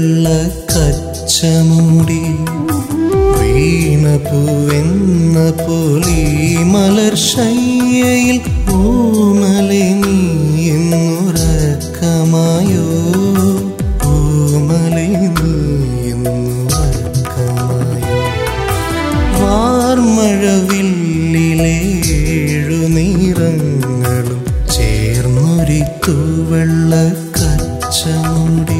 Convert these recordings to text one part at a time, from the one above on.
തൂവെള്ള കച്ചമൂടി വീണപൂവെന്ന പോലീ മലർ ശയ്യയിൽ ഓമലെ നീ എന്നുറക്കമായോ ഓമലെ നീ എന്നുറക്കമായോ വാർമഴവില്ലിലെ ഏഴു നിറങ്ങളും ചേർന്നൊരി തൂവെള്ള കച്ചമുടി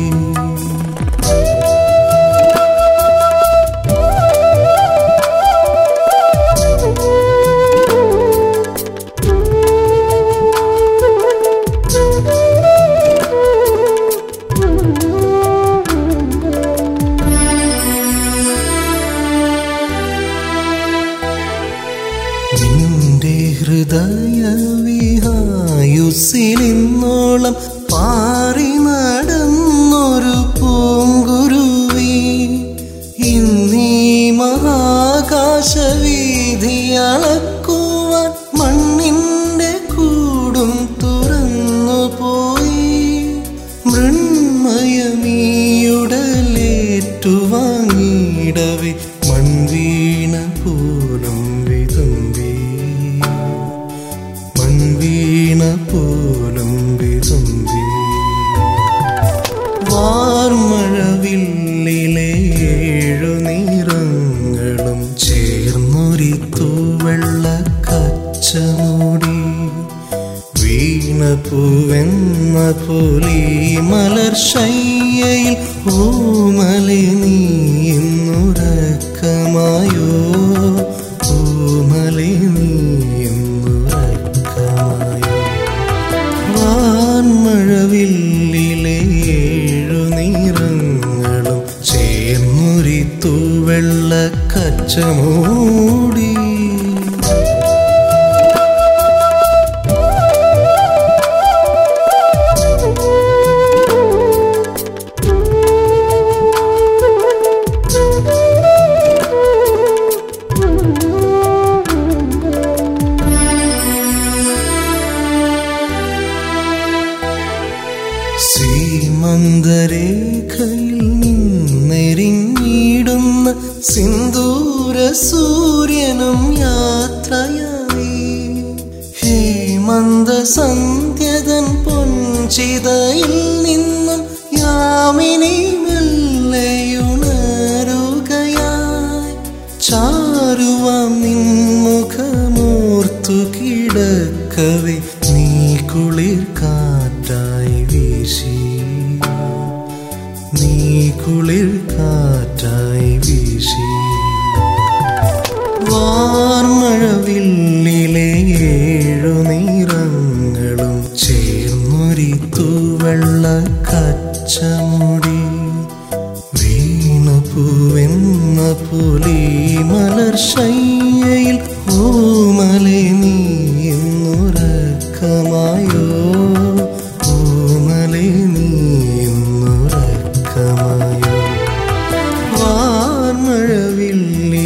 നിന്റെ ഹൃദയ വിഹായുസിലിന്നോളം പാറി നടന്നൊരു പൂങ്കുരുവി ഇന്നീ മഹാകാശവീതിയളക്കുവാൻ മണ്ണിന്റെ കൂടും തുറന്നു പോയി മൃണ്മയമീയുടലേറ്റുവാങ്ങിയിടവേ മൺവീണ പോലും വിതുമ്പി മൺവീണ പോലും വിതുമ്പി വാർമഴവില്ലിലെ ഏഴു നിറങ്ങളും ചേർന്നൊരി തൂവെള്ള കച്ചമൂടി വീണപ്പൂവെന്ന പോലീ മലർ ശയ്യയിൽ ഓമലെ നീ എന്നുറക്കമായോ ഓമലെ നീ എന്നുറക്കമായോ വാൻമഴവില്ലിലെ ഏഴു നിറങ്ങളും ചേർന്നൊരി തൂവെള്ള കച്ചമൂടി സീമന്തരേഖയിൽ നിന്നെരിഞ്ഞിടുന്ന സിന്ദൂര സൂര്യനും യാത്രയായി ഹേമന്ത സന്ധ്യതൻ പൊൻചിതയിൽ നിന്നും യാമിനി മെല്ലയുണരുകയായി ചാരുവാം നിൻമുഖമോർത്തു കിടക്കവേ നീ കുളിർ കാറ്റായി വീശി നീ കുളിർ കാറ്റായി വീശി വാർമഴവില്ലിലെ ഏഴു നിറങ്ങളും ചേർന്നൊരി തൂവെള്ള കച്ചമുടി വീണപൂവെന്ന പോലീ മലർ ശയ്യയിൽ ഓമലെ നീ എന്നുറക്കമായോ ഓമലെ നീ എന്നുറക്കമായോ വാർമഴവില്ലി